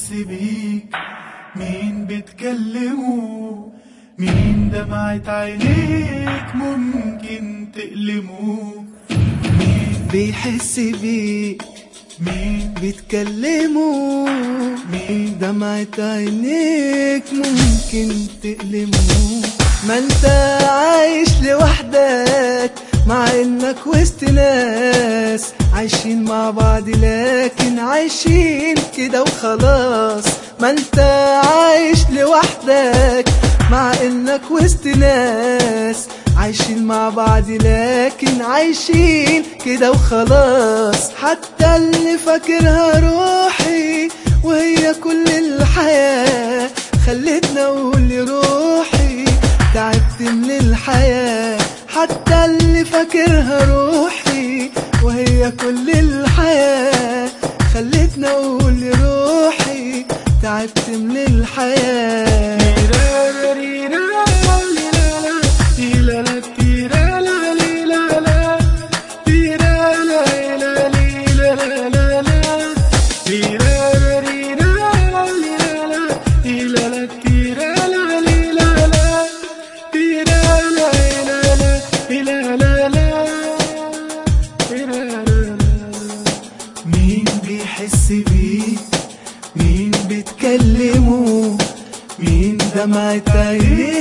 بيحس بيك مين بتكلمه مين دمعة عينيك ممكن تألمه مين بيحس بيك مين بيتكلموا مين دمعة عينيك ممكن تألمه ما انت عايش لوحدك مع انك وسط ناس عايشين مع بعض لكن عايشين كده وخلاص ما انت عايش لوحدك مع انك وسط ناس عايشين مع بعض لكن عايشين كده وخلاص حتى اللي فاكرها روحي وهي كل الحياة خلتنا اقول لروحي تعبت من الحياة حتى اللي فاكرها روحي وهي كل الحياة خلتنا اقول لروحي تعبت من الحياة مين بيحس بيك مين بتكلمه مين دمعة عينيك